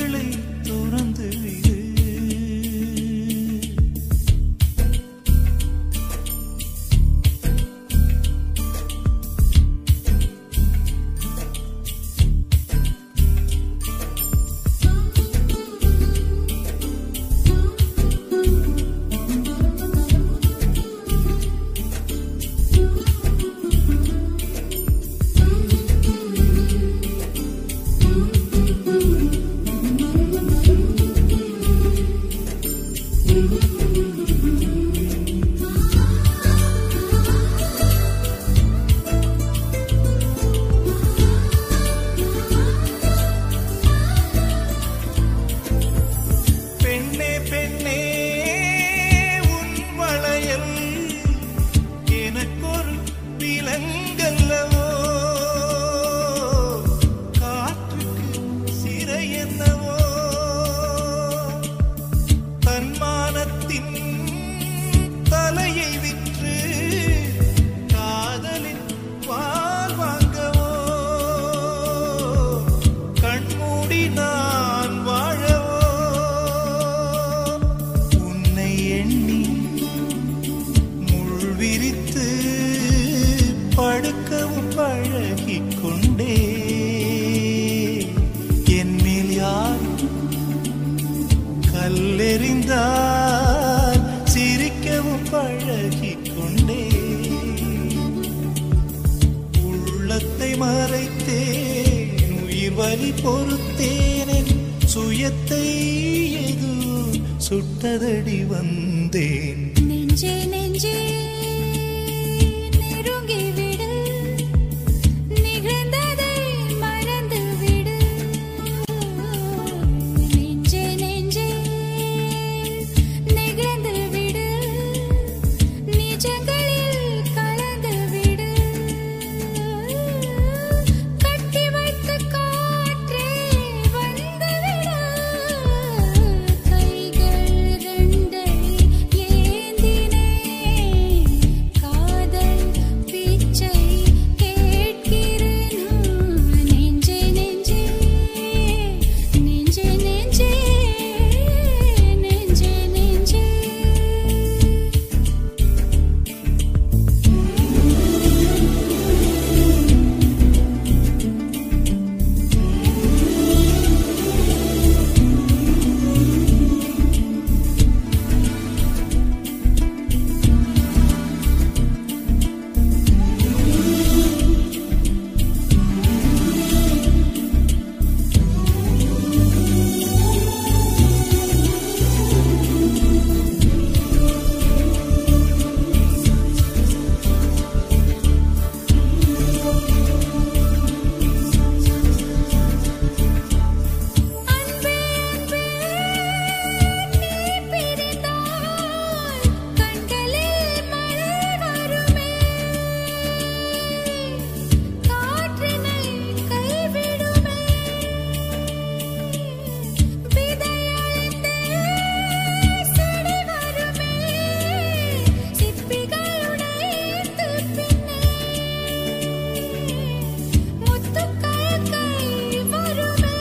விழிகளை துறந்து விடு பெண்ணே பெண்ணே உன் வளையல் எனக்கொரு விலங்கல்லவோ காற்றுக்கு சிறை என்னவோ தன்மானத்தின் தலையை விற்று காதலின் பால் வாங்கவோ கண்மூடி நான் வாழவோ உன்னை எண்ணி முள் விரித்து படுக்கவும் பழகிக் கொண்டே என்னில் யார் கல்லெறிந்தால் சிரிக்கவும் பழகிக் கொண்டே உள்ளத்தை மறைத்தேன் உயிர் வலி பொறுத்தேனேன் சுயத்தை எது சுட்டதடி வந்தேன் நெஞ்சே நெஞ்சே நெருங்கி விடு நிகழ்ந்ததை மறந்து விடு நெஞ்சே நெஞ்சே நிகழ்ந்து விடு நிஜங்களில் கலந்து விடு கட்டி வைத்த காற்றே வந்து விடு கைகள் ரெண்டை ஏந்தினே காதல் பிச்சை கேட்கிறேன் நெஞ்சே நெஞ்சே நெஞ்சே நெஞ்சே நெஞ்சே நெஞ்சே அன்பே அன்பே நீ பிரிந்தால் கண்களில் மழை வருமே காற்றினை கைவிடுமே விதையளித்தே செடி வருமே சிப்பிகளுடைத்து பின்னே முத்துக்கள் கை வருமே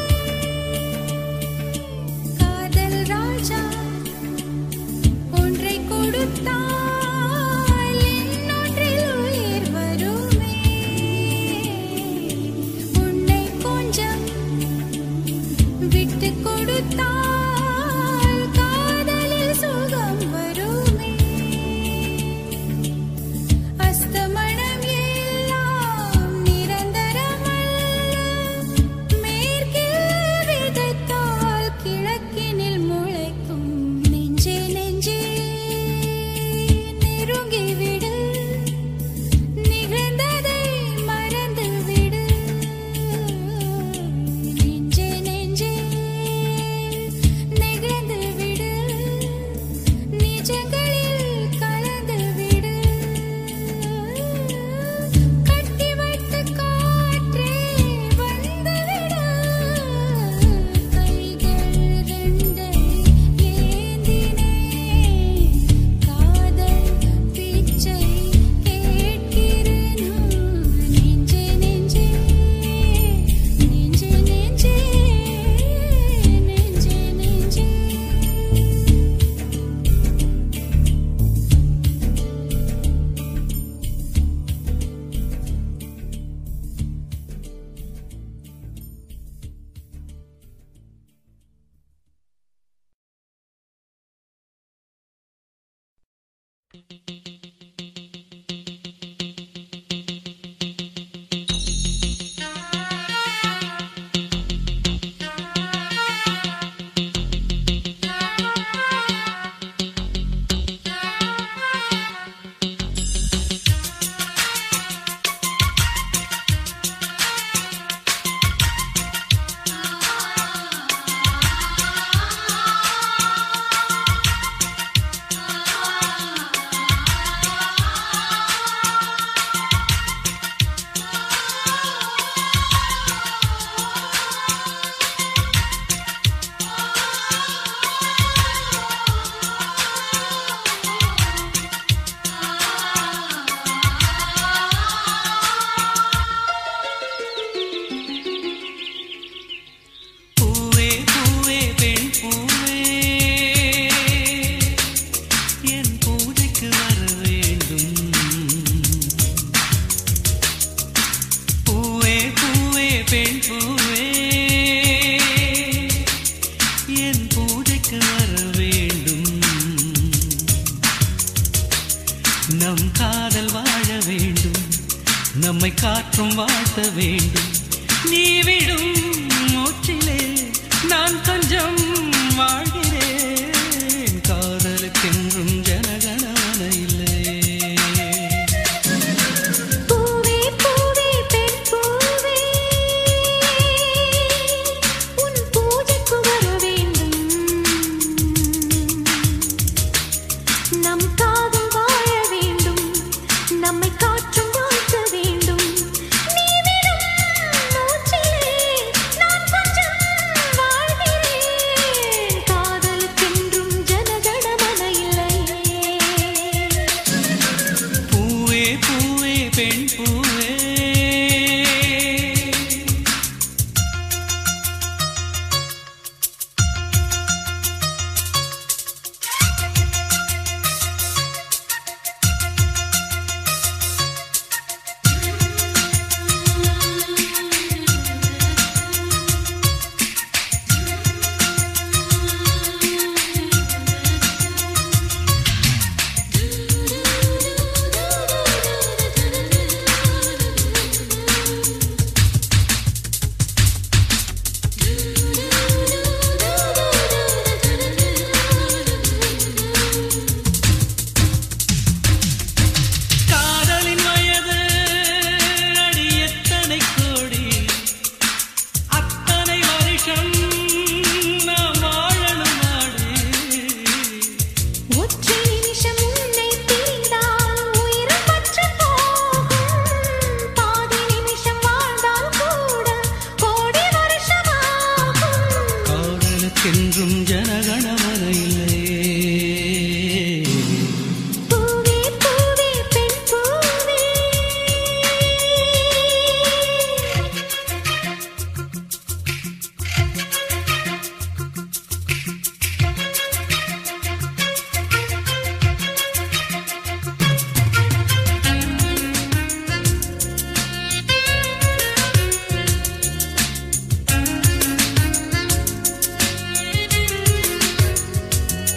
காதல் ராஜா ஒன்றை கொடுத்தால் இன்னொன்றில் உயிர் வருமே உன்னை கொஞ்சம் விட்டு கொடுத்தால் காதலில் சுகம் வருமே அஸ்தமனம் எல்லாம் நிரந்தரமல்ல மேற்கில் விதைத்தால் கிழக்கினில் முளைக்கும் நெஞ்சே நெஞ்சே நெருங்கி விடு நிகழ்ந்ததை மறந்து விடு நெஞ்சே நெஞ்சே பூவே பூவே பெண் பூவே என் பூஜைக்கு வர வேண்டும் பூவே பூவே பெண் பூவே என் பூஜைக்கு வர வேண்டும் நம் காதல் வாழ வேண்டும் நம்மை காற்றும் வாழ்த்த வேண்டும் நீ விடும் மூச்சிலே நான் கொஞ்சம் வாழ்கிறேன் காதலுக்கென்றும் ஜனகணமன இல்லை பூவே பூவே பெண் பூவே உன் பூஜைக்கு வர வேண்டும் நம் காதல் வாழ வேண்டும் நம்மை காற்றும் வாழ்த்த வேண்டும் நீ விடும் மூச்சிலே நான் கொஞ்சம் வாழ்கிறேன் காதலுக்கென்றும் ஜனகணமன இல்லை பூவே பூவே பெண் பூவே காதலின் வயது அடி எத்தனை கோடி அத்தனை வருஷம் நாம் வாழணும் நாடு ஒற்றை நிமிஷம் உன்னை பிரிந்தால் உயிரும் பற்றுப் போகும். பாதி நிமிஷம் வாழ்ந்தால் கூட கோடி வருஷமாகும். காதலுக்கென்றும் ஜனகணமன இல்லை பூவே பூவே பெண் பூவே பூவே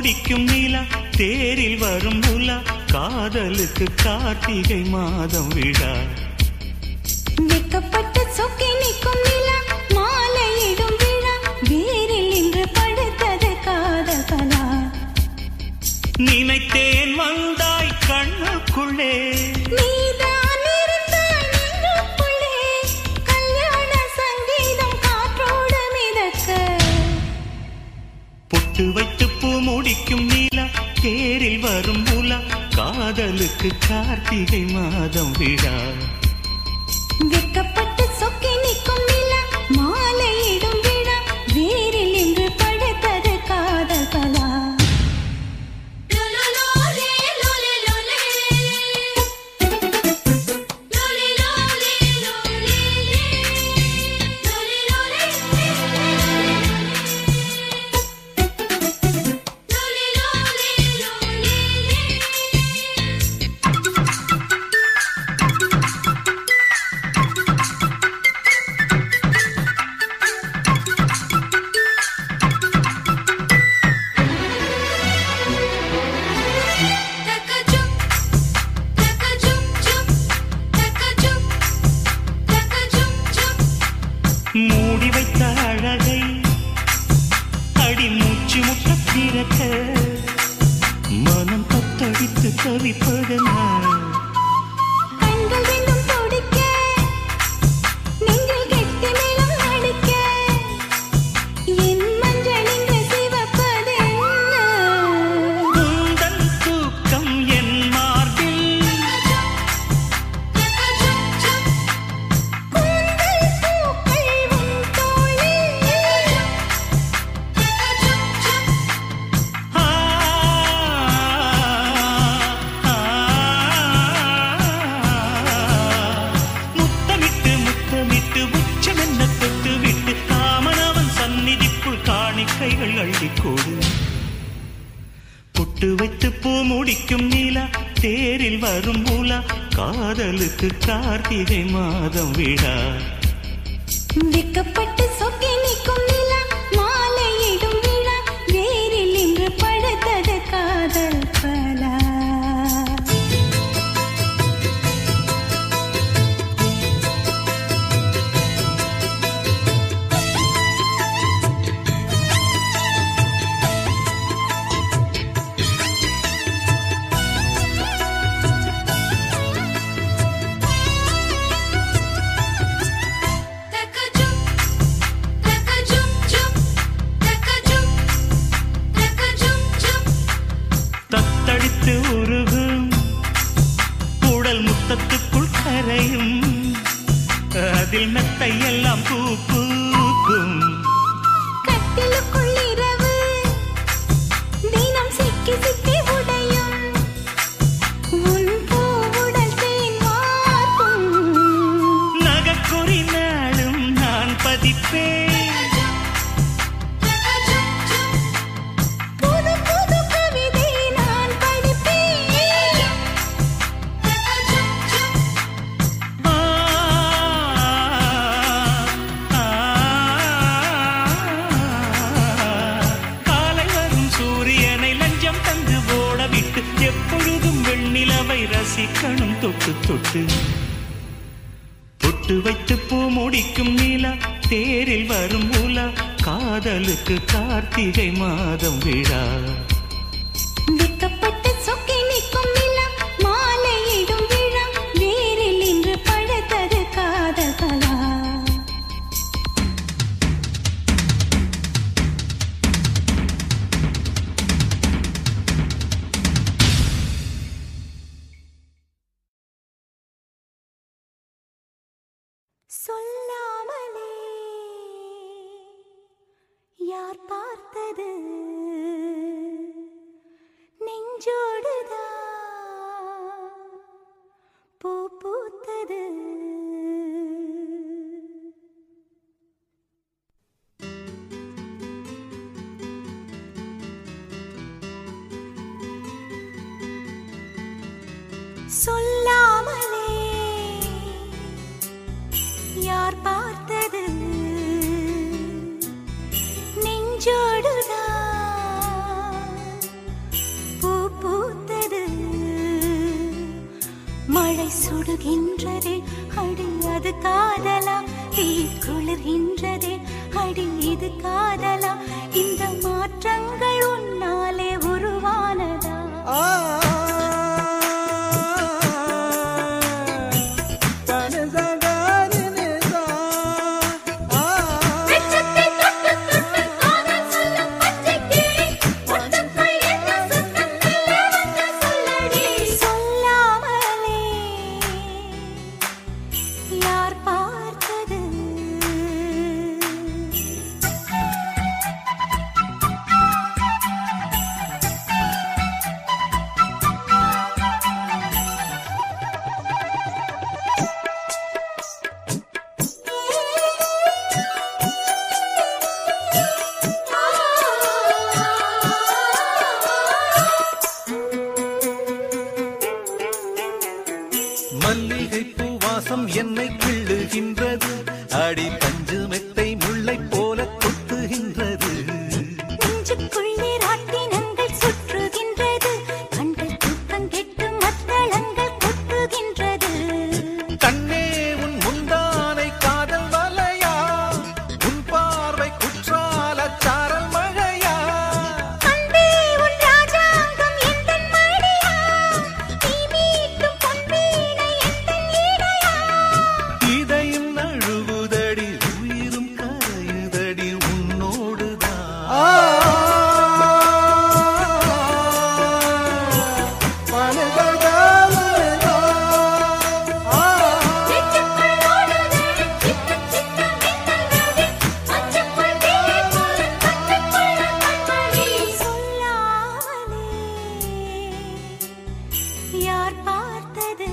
முடிக்கும் நிலா தேரில் வரும் உலா காதலுக்கு கார்த்திகை மாதம் விழா வெக்கப்பட்டு சொக்கி நிற்கும் நிலா மாலையிடும் விழா வேரில் இன்று படுத்தது காதல் கலா நினைத்தேன் வந்தாய் கண்ணுக்குள்ளே நீதான் இருந்தாய் நெஞ்சுக்குள்ளே கல்யாண சங்கீதம் காற்றோடு மிதக்க பொட்டு வைத்து பூ முடிக்கும் நீலா தேரில் வரும் உலா காதலுக்கு கார்த்திகை மாதம் விழா வெக்கப்பட்டு சொக்கி நிற்கும் நிலா மாலையிடும் விழா வேரில் இன்று படுத்தது காதல் கலா மூடி வைத்த அழகை அடி மூச்சு முட்ட பிறக்க மனம் தத்தடித்து தவிப்பதென்ன கண்கள் ரெண்டும் துடிக்க நெஞ்சில் கெட்டி மேளம் அடிக்க என் மஞ்சள் இங்கு சிவப்பதென்ன உந்தன் தூக்கம் என் மார்பில் கூந்தல் பூக்கள் உன் தோளில் ஆ, ஆ, முத்தமிட்டு முத்தமிட்டு உச்சமென்ன தொட்டு விட்டு காமனவன் சந்நிதிக்குள் காணிக்கைகள் அள்ளிக்கோடு புட்டு வைத்து பூ முடிக்கும் நீலா தேரில் வரும் மூலா காதலுக்கு கார்த்திகை மாதம் விழா வெக்கப்பட்டு சொக்கி நிற்கும் நிலா மாலையிடும் விழா வேரில் இன்று படுத்தது காதல் பலா தத்தடித்து உருகும் உடல் முத்தத்துக்குள் கரையும் அதில் மெத்தையெல்லாம் பூ பூக்கும் கட்டிலுக்குள் இரவு தினம் சிக்கி சிக்கி உடையும் உன் பூவுடல் தேன் வார்க்கும் நகக்குறி நாளும் நான் பதிப்பேன் புது புது கவிதை நான் படிப்பேன் ஆ, ஆ, காலை வரும் சூரியனை லஞ்சம் தந்து ஓட விட்டு எப்பொழுதும் வெண்ணிலவை ரசிக்கணும் தொட்டு தொட்டு பொட்டு வைத்து பூ முடிக்கும் நீலா தேரில் வரும் உலா காதலுக்கு கார்த்திகை மாதம் விழா வெக்கப்பட்டு சொக்கி நிற்கும் நிலா மாலையிடும் விழா வேரில் இன்று படுத்தது காதல் கலா சொல்லாமலே யார் பார்த்தது நெஞ்சோடுதான் பூ பூத்தது சொல்லாமலே யார் பார்த்தது நெஞ்சோடுதான் சுடுகின்றதே அடி அது காதலா தீ குளிர்கின்றதே அடி இது காதலா இந்த மாற்றங்கள் உன்னாலே உருவானதா வெச்சத்தை தொட்டு தொட்டு காதல் சொல்லும் பச்சை கிளி ஒட்டுக்குள் என்ன சுத்தம் மெல்ல வந்து சொல்லடி சொல்லாமலே யார் பார்த்தது மல்லிகை பூவாசம் என்னை கிள்ளுகின்றது அடி பஞ்சு மெத்தை முல்லை போல கொத்துகின்றது நெஞ்சுக்குள்ளே ராட்டினங்கள் சுற்றுகின்றது கண்கள் தூக்கம் கெட்டு மத்தளங்கள் கொட்டுகின்றது கண்ணே உன் முந்தானை காதல் வலையா உன் பார்வை குற்றால சாரல் மழையா அன்பே உன் ராஜாங்கம் எந்தன் மடியா நீ மீட்டும் பொன்வீணை எந்தன் இடையா இதையும் நழுவுதடி உயிரும் கரையுதடி உன்னோடுதான் நெஞ்சுக்குள் ஓடுதடி சின்ன சின்ன மின்னல்களே மஞ்சக்குள் தீயை போல கற்றுக்கொள்ள கண்மணி சொல்லாமலே யார் பார்த்தது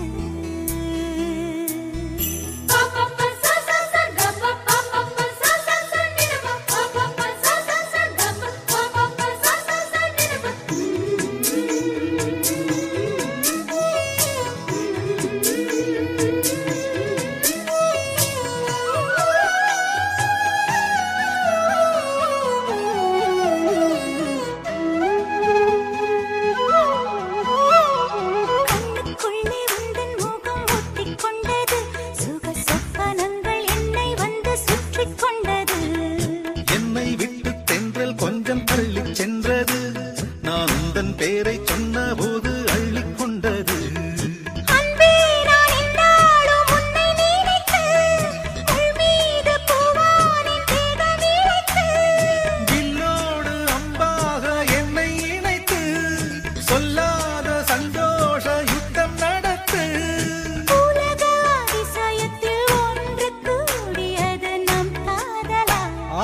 கண்ணுக்குள்ளே உந்தன் முகம் ஒட்டிக் கொண்டது சுக சொப்பனங்கள் என்னை வந்து சுற்றிக் கொண்டது என்னை விட்டு தென்றல் கொஞ்சம் தள்ளி சென்றது நான் உந்தன் பேரை சொன்னபோது அள்ளிக் கொண்டது அன்பே நான் என்னாலும் உன்னை நினைத்து உள் மீது பூவானின் தேகம் இழைத்து வில்லோடு அம்பாக என்னை இணைத்து சொல்லாத சந்தோஷ யுத்தம் நடத்து உலக அதிசயத்தில் ஒன்று கூடியது நம் காதலா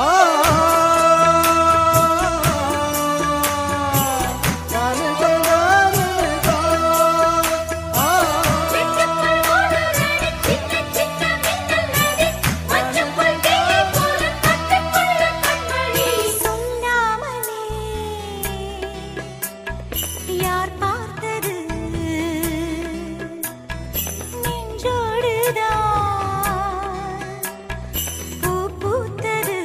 நெஞ்சுக்குள் ஓடுதடி சின்ன சின்ன மின்னல்களே மஞ்சக்குள் தீயை போல கற்றுக்கொள்ள கண்மணி சொல்லாமலே யார் பார்த்தது நெஞ்சோடுதான் பூ பூத்தது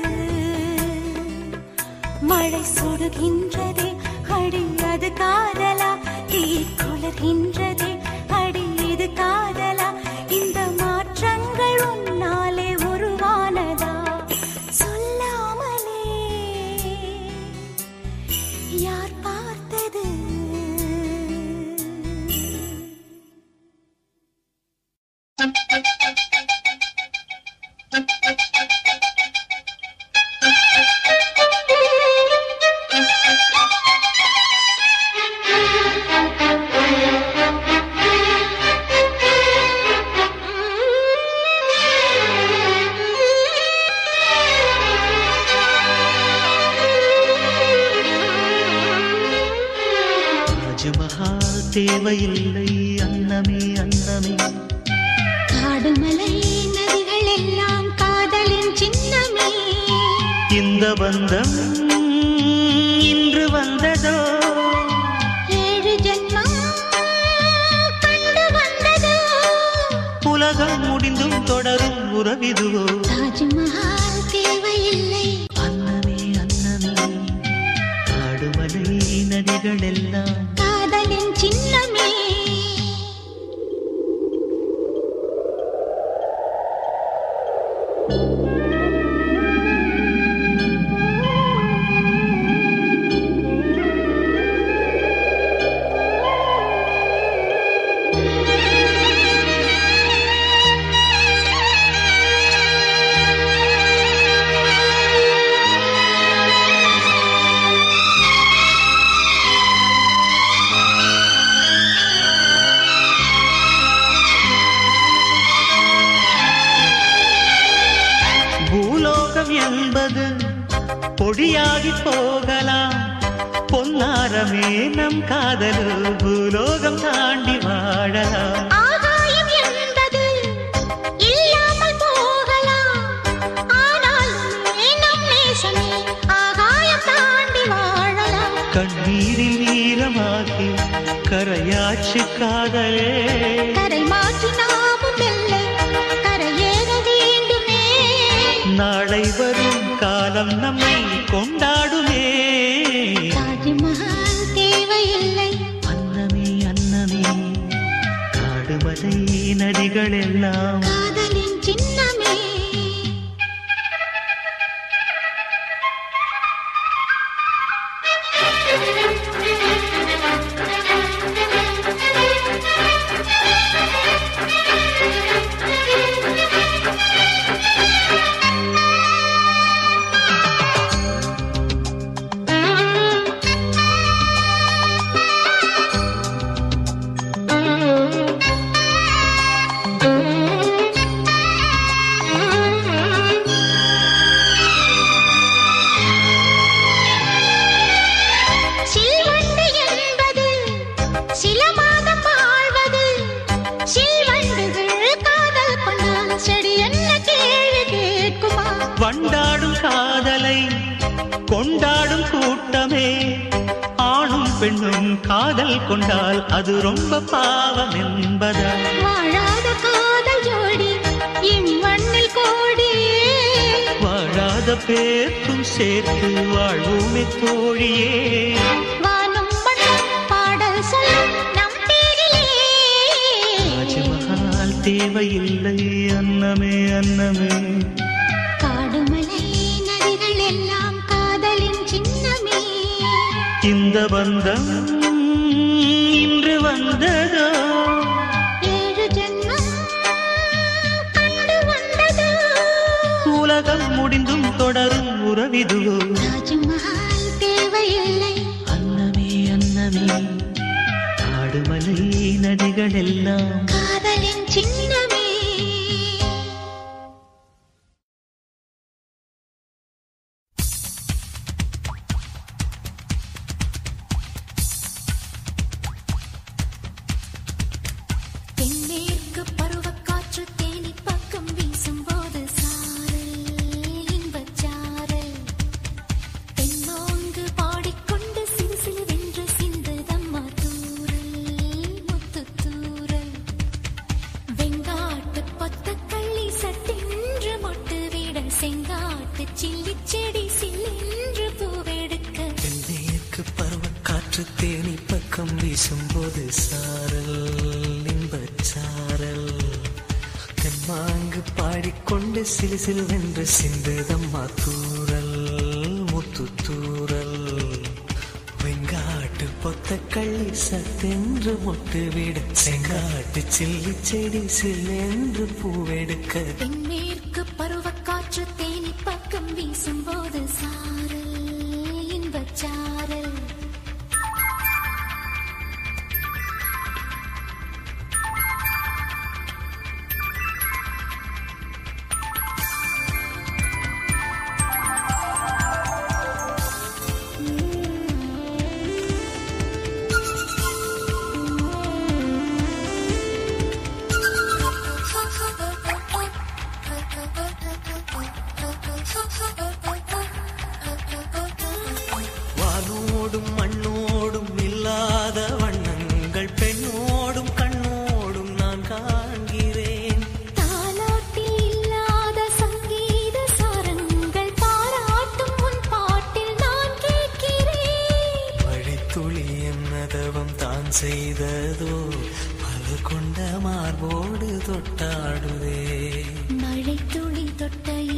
மழை சுடுகின்றதே அடி அது காதலா தீ குளிர்கின்றதே அடி இது காதலா இந்த மாற்றங்கள் உன்னாலே உருவானதா சொல்லாமலே யார் பார்த்தது தாஜ்மஹால் தேவையில்லை அன்னமே அன்னமே காடுமலை நதிகள் எல்லாம் காதலின் சின்னமே இந்த பந்தம் இன்று வந்ததோ ஏழு ஜென்மம் கண்டு வந்ததோ உலகம் முடிந்தும் தொடரும் உறவிதுவோ தாஜ்மஹால் தேவையில்லை அன்னமே அன்னமே காடுமலை நதிகள் எல்லாம் காதலின் சின்னமே பூலோகம் என்பது பொடியாகி போகலாம் பொன்னாரமே நம் காதலு பூலோகம் தாண்டி வாழலாம் ஆகாயம் என்பது இல்லாமல் போகலாம் ஆனால் நம் நேசமே ஆகாயம் தாண்டி வாழலாம் கண்ணீரில் ஈரமாகி கரையாச்சு காதலே கரை மாற்றி நாமும் வெல்ல கரையேற வேண்டுமே நாளை வரும் காலம் நம்மை கொண்டாடுமே தாஜ்மஹால் தேவையில்லை அன்னமே அன்னமே காடுமலை நதிகள் எல்லாம் காதலின் சின்னமே சில்வண்டு என்பது சில மாதம் வாழ்வது சில்வண்டுகள் காதல் கொண்டால் செடி என்ன கேள்வி கேட்குமா வண்டாடும் காதலை கொண்டாடும் கூட்டமே ஆணும் பெண்ணும் காதல் கொண்டால் அது ரொம்ப பாவம் என்பதா வாழாத காதல் ஜோடி இம்மண்ணில் கோடி வாழாத பேர்க்கும் சேர்த்து வாழ்வோமே தோழியே வானும் மண்ணும் பாடல் சொல்லும் நம் பேரிலே தாஜ்மஹால் தேவையில்லை அன்னமே அன்னமே காடுமலை நதிகள் எல்லாம் காதலின் சின்னமே இந்த பந்தம் இன்று வந்ததோ ஏழு ஜென்மம் கண்டு வந்ததோ உலகம் முடிந்தும் தொடரும் உறவிதுவோ தாஜ்மஹால் தேவையில்லை அன்னமே அன்னமே காடுமலை நதிகள் எல்லாம் காதலின் சின்னமே தென்மேற்கு பருவக்காற்று தேனி பக்கம் வீசும்போது சாரல் இன்பச் சாரல் தென்மாங்கு பாடிக்கொண்டு சிறு சிறுவென்று சிந்துதம்மா தூரல் முத்துத் தூரல் வெங்காட்டு பொத்தக்கள்ளி சட்டென்று மொட்டு விட செங்காட்டு சில்லிச் செடி சில்லென்று பூவெடுக்க தென்மேற்கு பருவக்காற்று தேனி பக்கம் வீசும்போது சாரல் இன்பச் சாரல் தெம்மாங்கு பாடிக்கொண்டு சிலு சிலுவென்று சிந்துதம்மா தூரல் முத்து தூரல் வெங்காட்டு பொத்த கள்ளி சத்தென்று மொட்டு விட செங்காட்டு சில்லி செடி சில்லென்று பூவெடுக்க தென்மேற்கு பருவக்காற்று தேனி பக்கம் வீசும்போது சாரல் இன்பச் சாரல் வானோடும் மண்ணோடும் இல்லாத வண்ணங்கள் பெண்ணோடும் கண்ணோடும் நான் காண்கிறேன் தாலாட்டில் இல்லாத சங்கீத சாரங்கள் பாராட்டும் உன் பாட்டில் நான் கேட்கிறேன் வழித்துளி என்னதவம் தான் செய்ததோ பல கொண்ட மார்போடு தொட்டாடுதே மழை துளி தொட்ட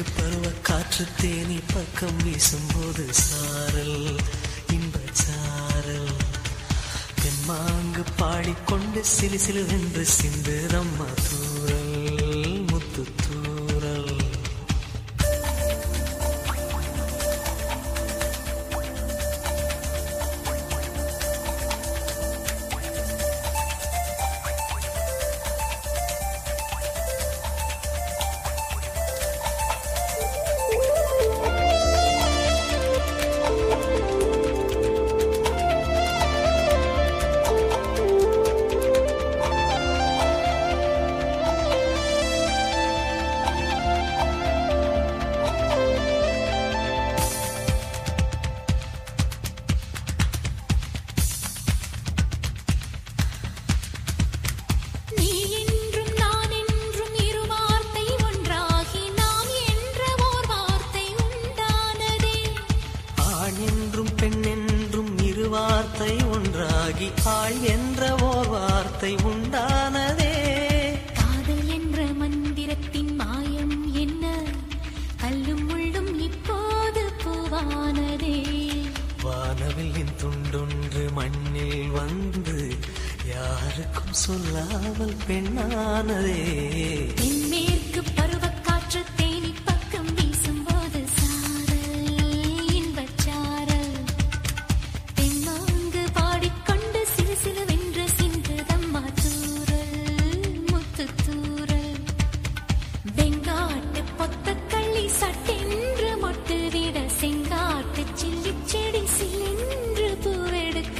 வீட்டு பருவ காற்று தேனி பக்கம் வீசும்போது சாரல் இன்ப சாரல் தெம்மாங்கு பாடிக்கொண்டு சிலு சிலுவென்று சிந்து ரம்மா தூரல் முத்து தூரல் நீ என்றும் நான் என்றும் இரு வார்த்தை ஒன்றாகி நாம் என்ற ஓர் வார்த்தை உண்டானதே ஆண் என்றும் பெண் என்றும் இரு வார்த்தை ஒன்றாகி ஆள் என்ற ஓர் வார்த்தை உண்டானதே காதல் என்ற மந்திரத்தின் மாயம் என்ன கல்லும் முள்ளும் இப்போது பூவானதே வானவில்லின் துண்டொன்று மண்ணில் வந்து யாருக்கும் சொல்லாமல் பெண்ணானதே தென்மேற்கு பருவக்காற்று தேனி பக்கம் வீசும்போது சாரல் இன்பச் சாரல் தென்னாங்கு பாடிக்கொண்டு சிலு சிலுவென்று சிந்துதம்மா தூரல் முத்து தூரல் வெங்காட்டு பொத்தக்கள்ளி சட்டென்று மொட்டு விட செங்காட்டு சில்லி செடி சிலென்று பூவெடுக்க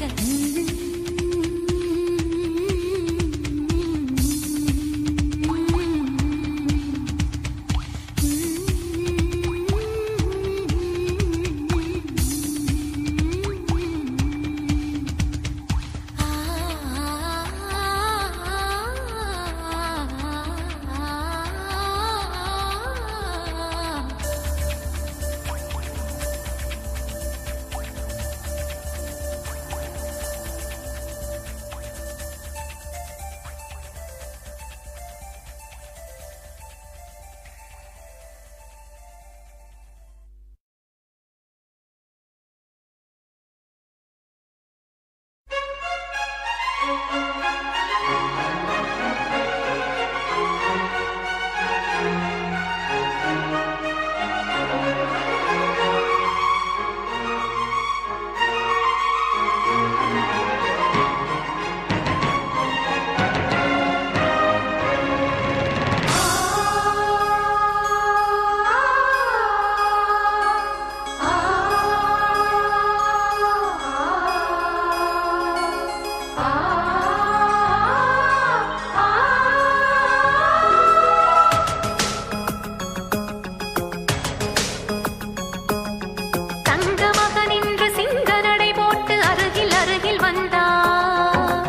தங்க மகன் என்று சிங்க நடை போட்டு அருகில் அருகில் வந்தார்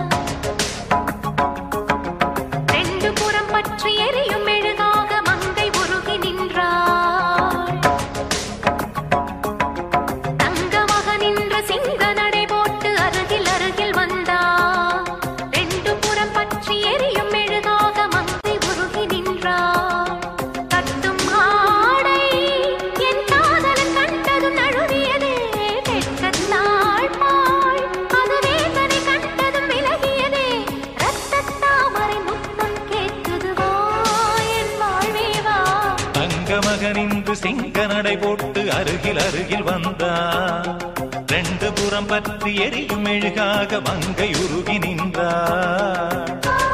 ரெண்டு புறம் பற்றி எரியும் மெழுகாக மங்கை உருகி நின்றாள் தங்க மகன் என்று சிங்க நடை போட்டு அருகில் அருகில் வந்தார் ரெண்டு புறம் பற்றி எரியும் மெழுகாக மங்கை உருகி நின்றாள் கட்டும் ஆடை என் காதலன் கண்டதும் நழுவியதே வெட்கத்தாள் பாள் அது வேதனை கண்டதும் விலகியதே ரத்தத் தாமரை முத்தம் கேட்குது வா என் வாழ்வே வா தங்க மகனின்று சிங்க நடை போட்டு அருகில் அருகில் வந்தா ரெண்டு புறம் பற்றி எரியும் மெழுகாக மங்கை உருகி நின்றார்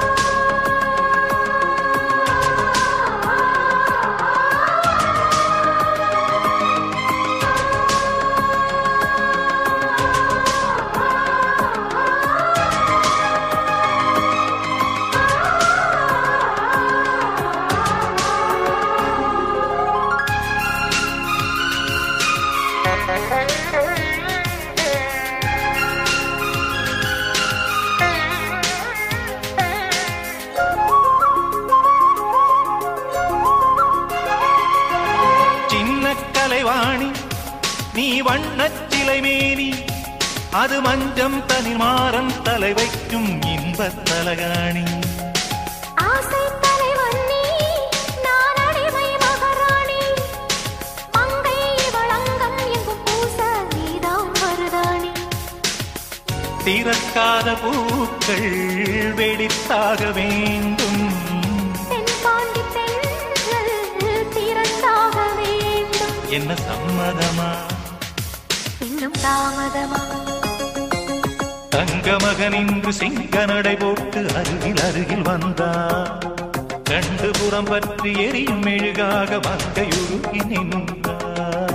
சின்ன கலைவாணி நீ வண்ணச் சிலை மேனி அது மஞ்சம் தனில் மாறம் தலை வைக்கும் இன்பத் தலகாணி ஆசை தலைவன் நீ நான் அடிமை மகாராணி திறக்காத பூக்கள் வெடித்தாக வேண்டும் தென்பாண்டி தென்றல் திறந்தாக வேண்டும் என்ன சம்மதமா இன்னும் தாமதமா தங்க மகன் இன்று சிங்க நடை போட்டு அருகில் அருகில் வந்தார் கண்டு புறம் பற்றி எரியும் மெழுகாக மங்கையுருகி நின்றார்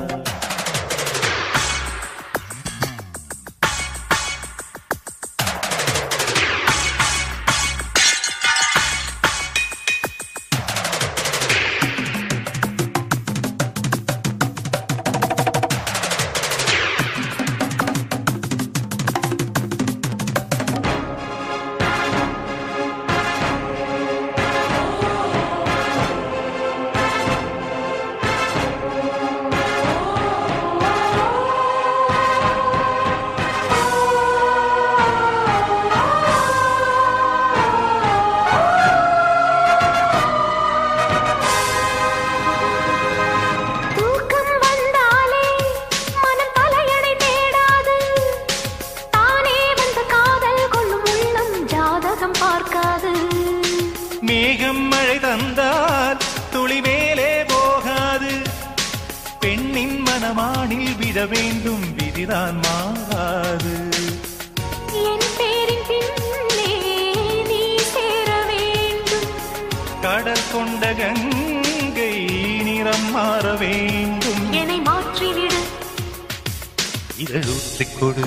தூக்கம் வந்தாலே மனம் தலையணை தேடாது தானே வந்த காதல் கொள்ளும் உள்ளம் ஜாதகம் பார்க்காது மேகம் மழை தந்தால் துளி மேலே போகாது பெண்ணின் மனமானில் விட வேண்டும் விதிதான் மாறாது என் பேரின் பின்னே நீ சேர வேண்டும் கடல் கொண்ட கங்கை நிறம் மாற வேண்டும் என்னை மாற்றிவிடு இதழூற்றிக் கொடு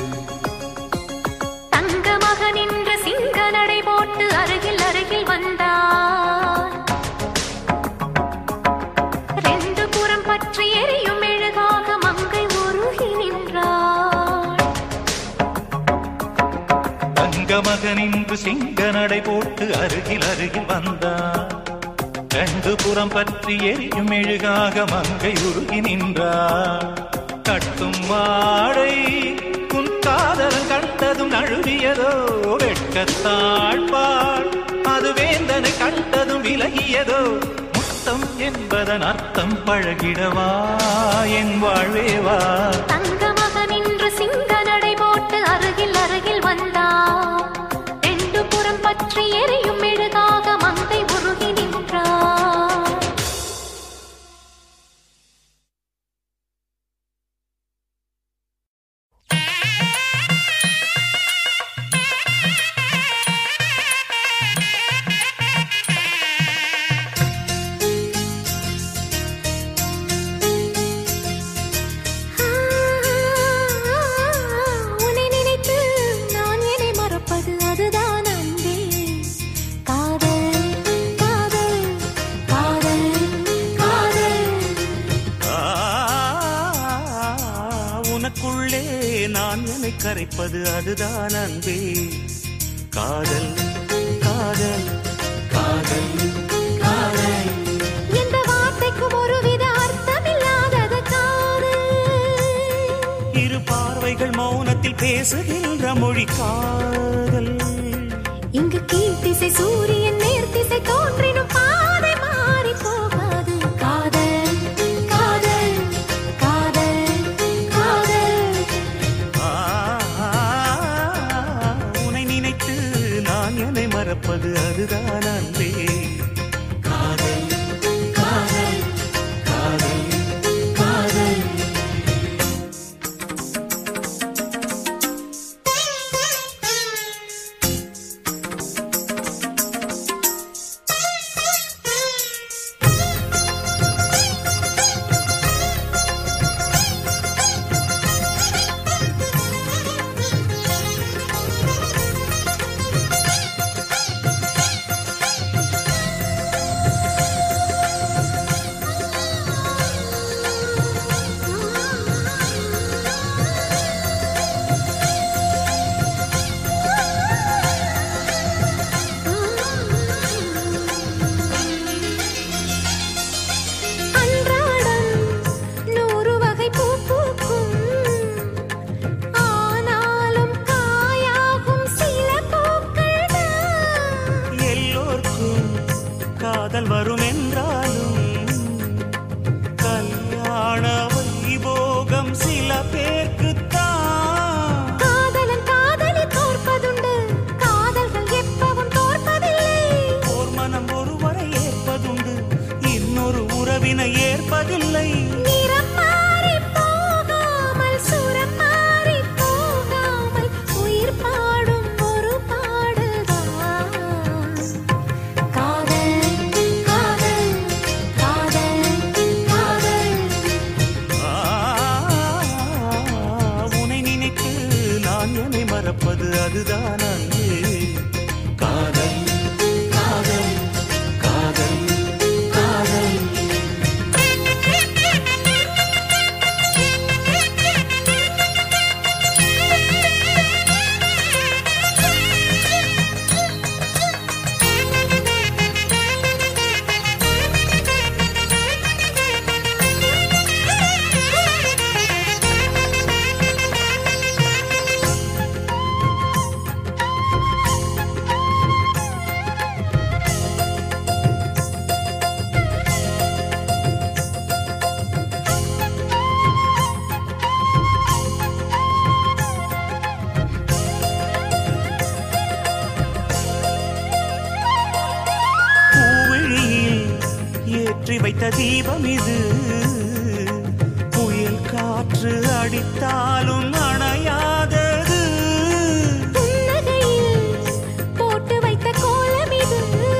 தங்க மகன் என்ற சிங்க நடை போட்டு அருகில் அருகில் வந்தார் ரெண்டு புறம் பற்றி எரியும் மெழுகாக மங்கை உருகி நின்றாள் தங்க மகன் இன்று சிங்க நடை போட்டு அருகில் அருகில் வந்தார் ரெண்டு புறம் பற்றி எரியும் மெழுகாக மங்கை உருகி நின்றார் கட்டும் வாடை உன் காதலன் கண்டதும் நழுவியதோ வெட்கத்தாழ்பாள் அது வேந்தனை கண்டதும் விலகியதோ முத்தம் என்பதன் அர்த்தம் பழகிடவா என் வாழ்வேவா தங்க மகன் இன்று சிங்க நடை போட்டு அருகில் அருகில் வந்தார் ரெண்டு புறம் பற்றி எரியும் மெழுகாக மங்கை உருகி நின்றார் உன்னை நினைத்து நான் என்னை மறப்பது அதுதான் அன்பே காதல் காதல் காதல் காதல் ஆ, உனக்குள்ளே நான் என்னை கரைப்பது அதுதான் அன்பே காதல் காதல் காதல் காதல் எந்த வார்த்தைக்கும் ஒருவித அர்த்தமில்லாதது காதல் இரு பார்வைகள் மௌனத்தில் பேசுகின்ற மொழி காதல் இங்கு கீழ்த்திசை சூரியன் நேர்த்திசை தோன்றினும் பாதை மாறி போகாது காதல் காதல் காதல் காதல் ஆ, உன்னை நினைத்து நான் என்னை மறப்பது அதுதான் அன்பே காதல் காதல் காதல் காதல் ஆ உறவினை ஏற்பதில்லை நிறம் மாறிப் போகாமல், சுரம் மாறிப் போகாமல், உயிர் பாடும் ஒரு பாடல்தான். காதல், காதல், காதல், காதல். ஆ, உன்னை நினைத்து நான் என்னை மறப்பது அதுதான் அன்பு காதல் காதல் காதல் காதல் பூவிழியில் ஏற்றி வைத்த தீபம் இது புயல் காற்று அடித்தாலும் அணையாதது புன்னகையில் போட்டு வைத்த கோலம் இது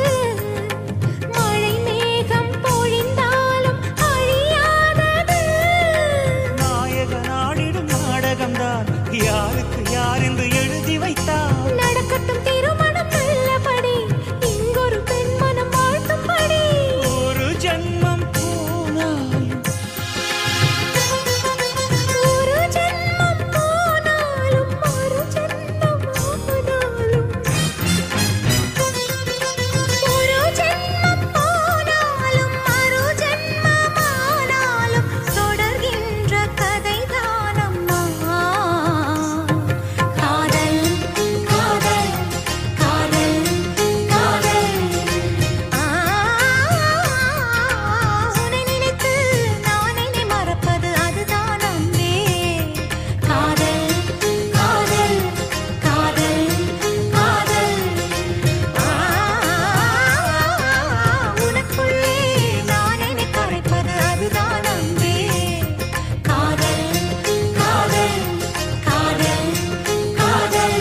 மழை மேகம் பொழிந்தாலும் அழியாதது நாயக நாடிடும் நாடகம்தான் யாருக்கு யார் என்று எழுதி வைத்தார் நடக்கட்டும் திருமணம் நல்லபடி இங்கொரு பெண் மனம் வாழ்த்தும்படி ஒரு ஜென்மம் போனாலும் ஒரு ஜென்மம் போனாலும் மறு ஜென்மம் ஆனாலும் ஒரு ஜென்மம் போனாலும் மறு ஜென்மம் ஆனாலும் தொடர்கின்ற கதைதான் அம்மா காதல் காதல் காதல் காதல் உன்னை நினைத்து நான் என்னை மறப்பது அதுதான் அன்பே காதல் காதல் காதல் காதல் உனக்குள்ளே நான் என்னை கரைப்பது அதுதான் அன்பே காதல் காதல் காதல் காதல்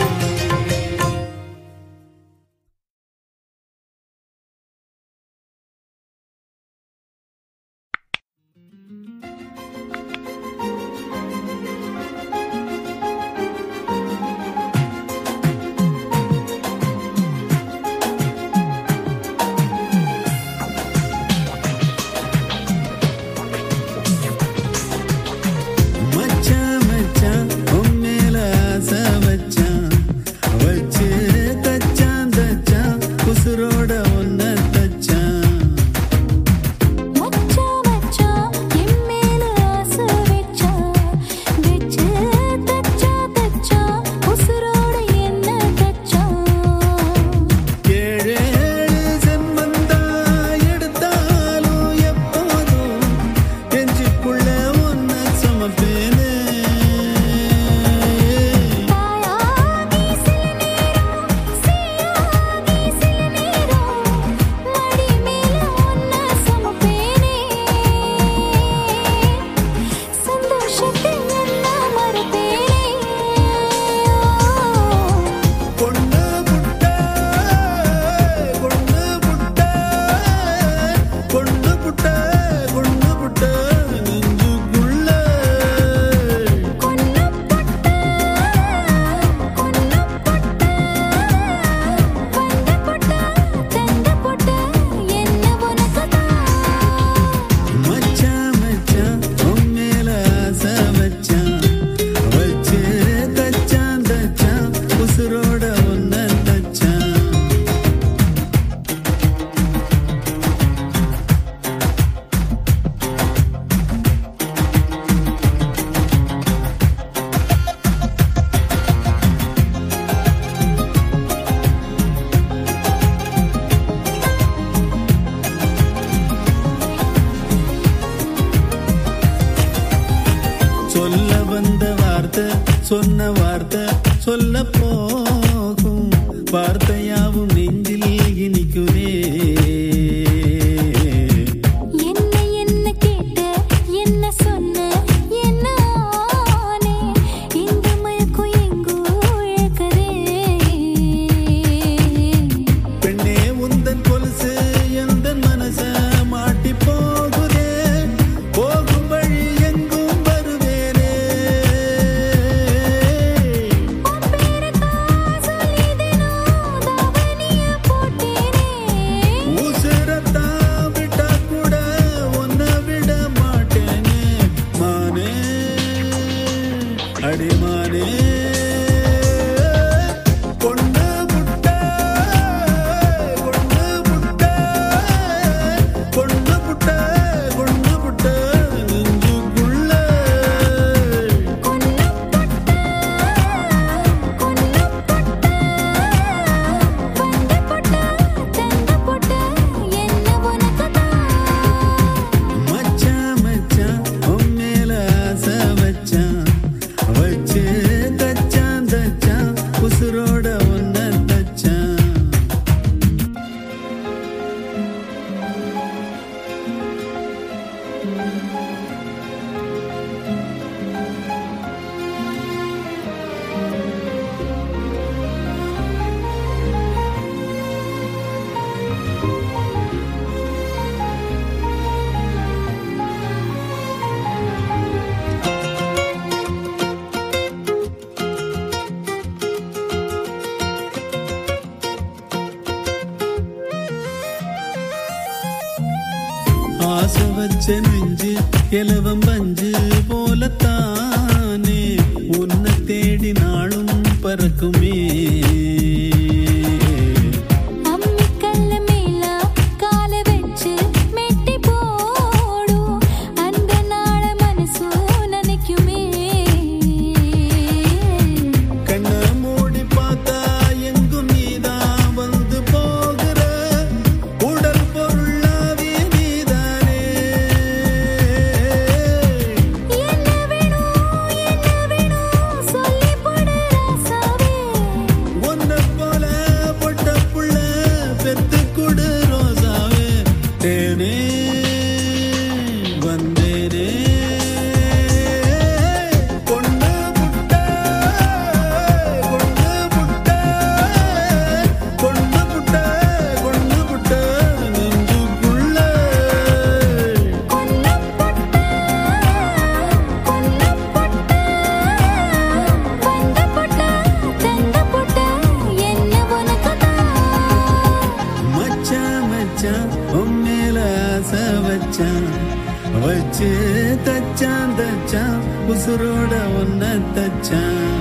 மச்சான் மச்சான் உன் மேல ஆசை வச்சான் வச்சு தச்சான் தச்சான் உசுரோட ஒன்ன தச்சான் மச்சா மச்சா என் மேல ஆசை வெச்சா வெச்சு தச்சா தச்சா உசுரோட என்ன தச்சா ஏழேழு செம்மந்தா எடுத்தாலும் எப்போதும் நெஞ்சுக்குள்ள ஒன்ன சமப்பேனே தாயாகி சில நேரம் சீயாகி சில நேரம் மடி மேல ஒன்ன சமப்பேனே சந்தோஷத்தில் எல்லாம் மறப்பேனே பொண்ணு புட்ட பொண்ணு புட்ட பொண்ணு புட்ட பொண்ணு புட்ட நெஞ்சுக்குள்ள கொன்னம் பொட்ட கொன்னம் பொட்ட வந்த பொட்ட தந்த பொட்ட என்ன உனக்குதான் மச்சான் மச்சான் உன் மேல ஆசை வச்சான் வச்சு தச்சான் தச்சான் உசுரோட ஒன்ன தச்சான் சொல்ல வந்த வார்த்தை சொன்ன வார்த்தை சொல்ல போகும் வார்த்தையாவும் நெஞ்சில் இனிக்குதே என்னை வச்ச நெஞ்சு எலவம் பஞ்சு போலத்தானே உன்னை தேடி நாளும் பறக்குமே அம்மிக்கல்ல மேல கால வச்சு மெட்டி போடு அந்த நாள மனசு நினைக்குமே கண்ண மூடி பார்த்தா எங்கும் நீதான் வந்து போகிற உடல் பொருளாவே நீதானே என்ன வேணும் என்ன வேணும் சொல்லி போடு ராசாவே உன்னை போல பொட்ட புள்ள பெத்து கொடு ரோசாவே தேனே வந்தேனே கொண்டு புட்ட கொண்டு புட்ட கொண்டு புட்ட கொண்டு புட்ட நெஞ்சுக்குள்ள கொல்ல பொட்ட கொல்ல பொட்ட வந்த பொட்ட தந்த பொட்ட என்ன உனக்கு மச்சான் மச்சான் உம்மேல ஆசை வச்சான் வச்சு தச்சான் தச்சான் உசுரோட ஒன்ன தச்சான்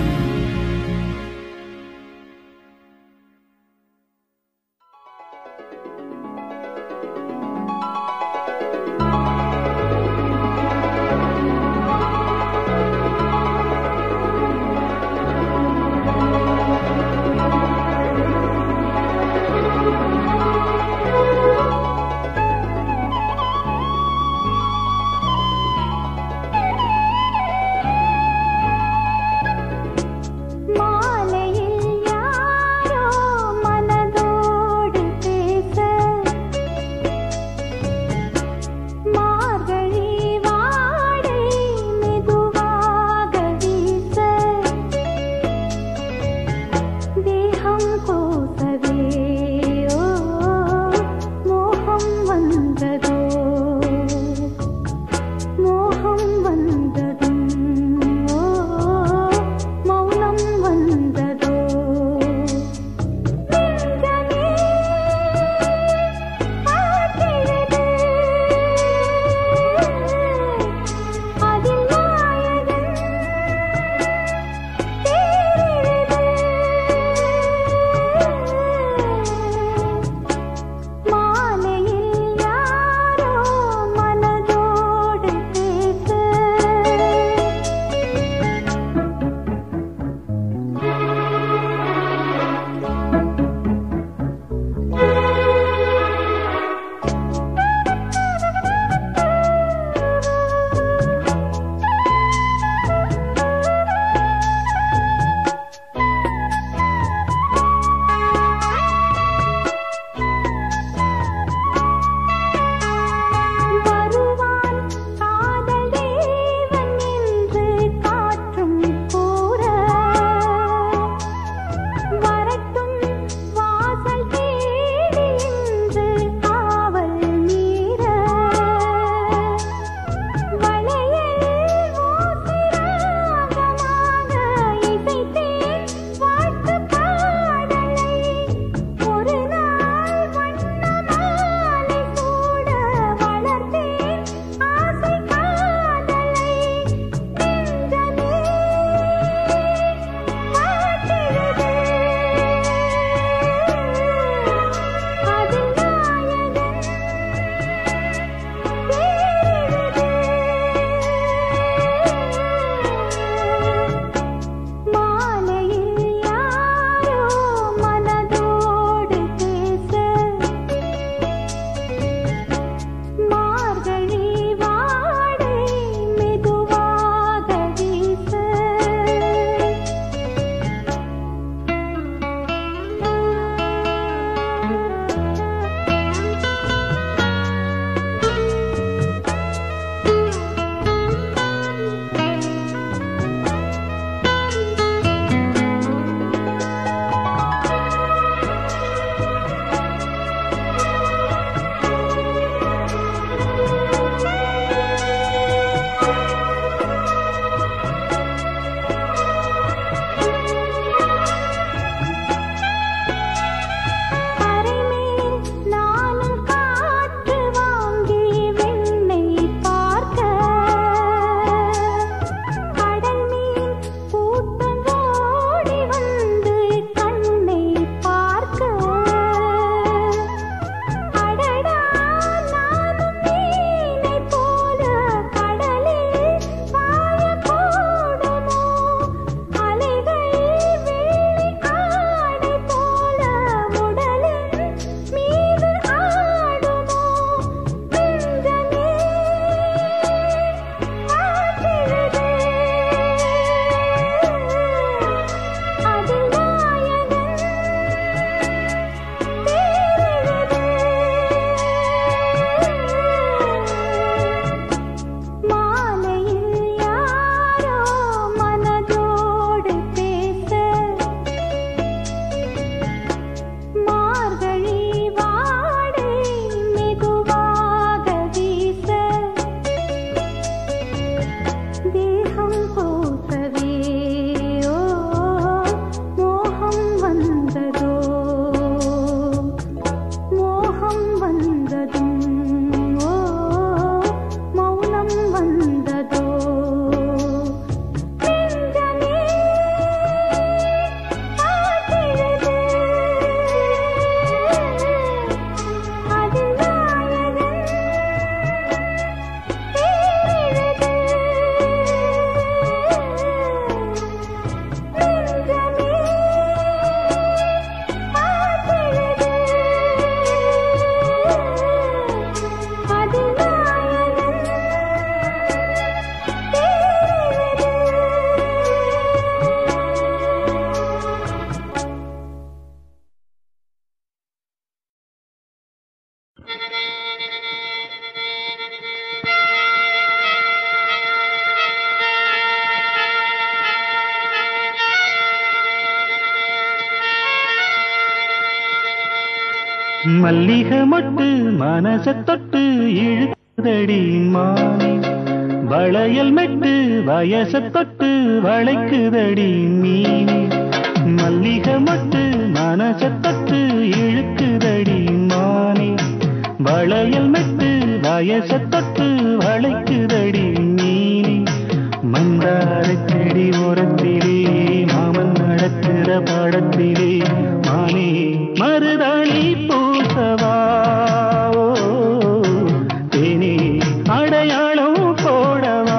மல்லிகை மொட்டு மனச தொட்டு இழுக்குதடி மானே வளையல் மெட்டு வயச தொட்டு வளைக்குதடி மீனே மல்லிகை மொட்டு மனச தொட்டு இழுக்குதடி மானே வளையல் மெட்டு வயச தொட்டு வளைக்குதடி மீனே மந்தார செடி ஓரத்திலே மாமன் நடக்கிற பாடத்திலே மானே மருதாணி பூசவா ஓ, தேனே அடையாளம் போடவா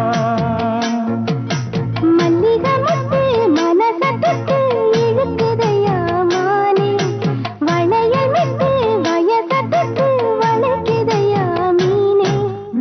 மல்லிகை முத்து மனச தொட்டு இழுக்குதையா மானே வளையல் விட்டு வயச தொட்டு வளைக்குதையா மீனே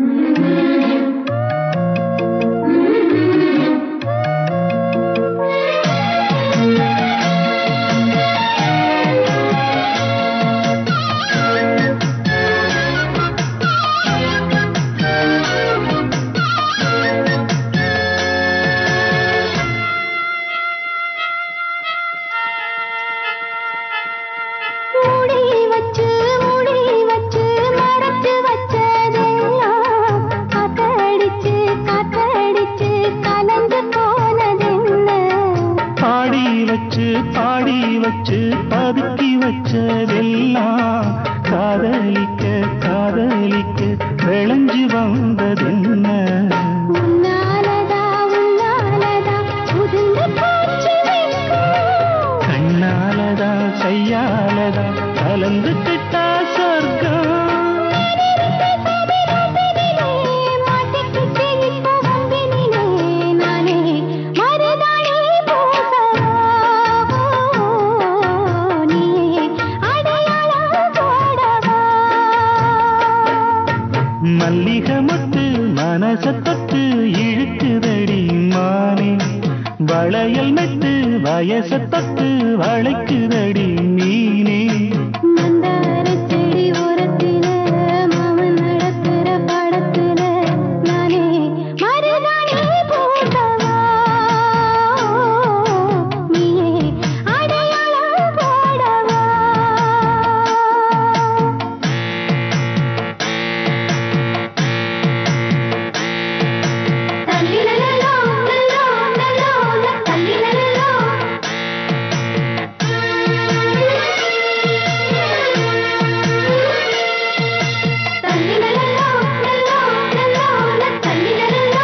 மூடி வச்சு மூடி வச்சு மறைச்சு வச்சதெல்லாம் காத்தடிச்சு காத்தடிச்சு கலந்து போனதென்ன பாடி வச்சு பாடி வச்சு பதுக்கி வச்சதெல்லாம் காதலிக்க காதலிக்க விளைஞ்சு வந்ததென்ன உன்னாலதா உன்னாலதா உதிர்ந்து போச்சு வெட்கம். கண்ணாலதா கையாலதா கலந்து கிட்டா சொர்க்கம் மாட்டிக்கிச்சு இப்போ வம்பினிலே நானே மருதாணி பூசவா நீயே அடையாளம் போடவா மல்லிகை முத்து மனச தொட்டு இழுக்குதடி மானே வளையல் மெட்டு வயச தொட்டு வளைக்குதடி மீனே மந்தாரச் செடி ஓரத்தில மாமன் நடக்கிற படத்துல நானே மருதாணி பூசவா நீயே அடையாளம் போடவா தல்லிலலலோ, லலோ, லலோ, ல, தல்லிலலலோ. தல்லிலலலோ, லலோ, லலோ, ல, தல்லிலலலோ.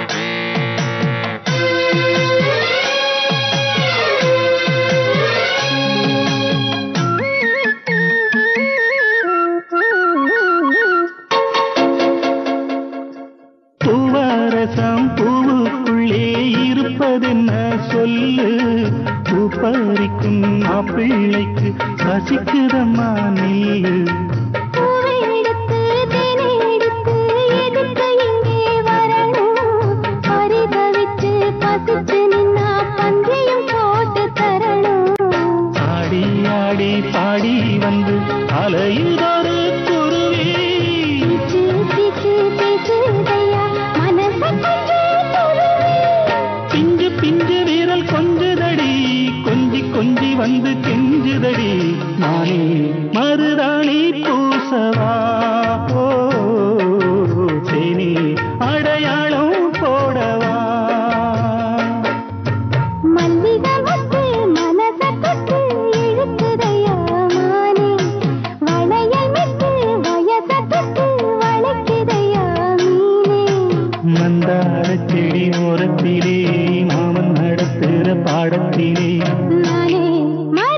பூவரசம் பூவுக்குள்ளே இருப்பதென்ன சொல்லு பூ பறிக்கும் மாப்பிள்ளைக்கு பசிக்குதம்மா நில்லு பூவை எடுத்து தேனை எடுத்து எதுக்கு இங்கே வரணும் பரிதவிச்சு பசிச்சு நின்னா பந்தியும் போட்டு தரணும் ஆடி ஆடி பாடி வந்து அலையுதொரு குருவி பிச்சு பிச்சு பேசுதையா மனச கொஞ்சம் துருவி பிஞ்சு பிஞ்சு வீரல் கொஞ்சுதடி கொஞ்சி கொஞ்சி வந்து கெஞ்சுதடி நானே மருதாணி பூசவா ஓ, தேனே அடையாளம் போடவா மல்லிகை முத்து மனச தொட்டு இழுக்குதையா மானே வளையல் மிட்டு வயச தொட்டு வளைக்குதையா மீனே மந்தார செடி ஓரத்திலே மாமன் நடத்துற பாடத்திலே நானே